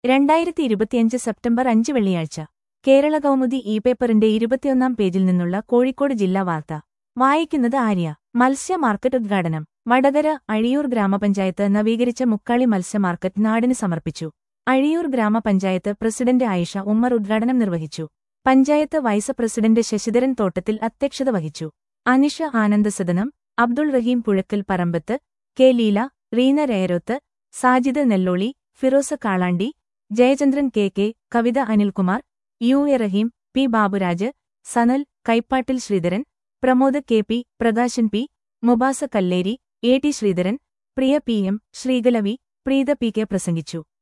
രണ്ടായിരത്തി ഇരുപത്തിയഞ്ച് സെപ്റ്റംബർ അഞ്ച് വെള്ളിയാഴ്ച കേരള കൗമുദി ഇ പേപ്പറിന്റെ ഇരുപത്തിയൊന്നാം പേജിൽ നിന്നുള്ള കോഴിക്കോട് ജില്ലാ വാർത്ത വായിക്കുന്നത് ആര്യ മത്സ്യ മാർക്കറ്റ് ഉദ്ഘാടനം വടകര അഴിയൂർ ഗ്രാമപഞ്ചായത്ത് നവീകരിച്ച മുക്കാളി മത്സ്യ മാർക്കറ്റ് നാടിന് സമർപ്പിച്ചു അഴിയൂർ ഗ്രാമപഞ്ചായത്ത് പ്രസിഡന്റ് ആയിഷ ഉമ്മർ ഉദ്ഘാടനം നിർവഹിച്ചു പഞ്ചായത്ത് വൈസ് പ്രസിഡന്റ് ശശിധരൻ തോട്ടത്തിൽ അധ്യക്ഷത വഹിച്ചു Anisha Anandasadanam Abdul Rahim Puzhakkal Parambath K Leela Reena Rayaroth Sajid Nelloli Firosa Kalandi Jayachandran K K Kavitha Anilkumar U A Rahim P Baburaj Sanal Kaippattil Sreedharan Pramod K P Prakashan P Mubasa Kalleri A T Sreedharan Priya P M Sreekala V Preetha P K പ്രസംഗിച്ചു